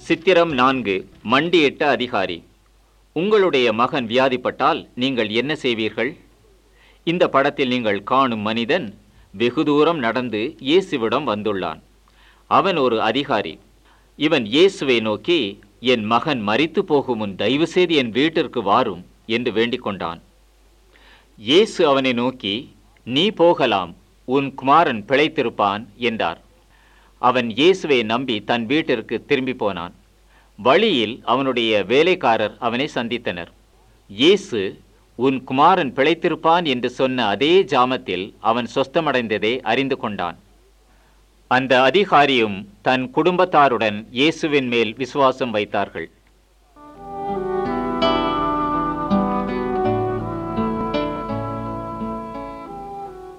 சித்திரம் நான்கு மண்டியிட்ட அதிகாரி உங்களுடைய மகன் வியாதிப்பட்டால் நீங்கள் என்ன செய்வீர்கள் இந்த படத்தில் நீங்கள் காணும் மனிதன் வெகு தூரம் நடந்து இயேசுவிடம் வந்துள்ளான் அவன் ஒரு அதிகாரி இவன் இயேசுவை நோக்கி என் மகன் மரித்து போகும் முன் தயவு செய்து என் வீட்டிற்கு வாரும் என்று வேண்டிக் கொண்டான் இயேசு அவனை நோக்கி நீ போகலாம் உன் குமாரன் பிழைத்திருப்பான் என்றார் அவன் இயேசுவை நம்பி தன் வீட்டிற்கு திரும்பி போனான் வழியில் அவனுடைய வேலைக்காரர் அவனை சந்தித்தனர் இயேசு உன் குமாரன் பிழைத்திருப்பான் என்று சொன்ன அதே ஜாமத்தில் அவன் சொஸ்தமடைந்ததை அறிந்து கொண்டான் அந்த அதிகாரியும் தன் குடும்பத்தாருடன் இயேசுவின் மேல் விசுவாசம் வைத்தார்கள்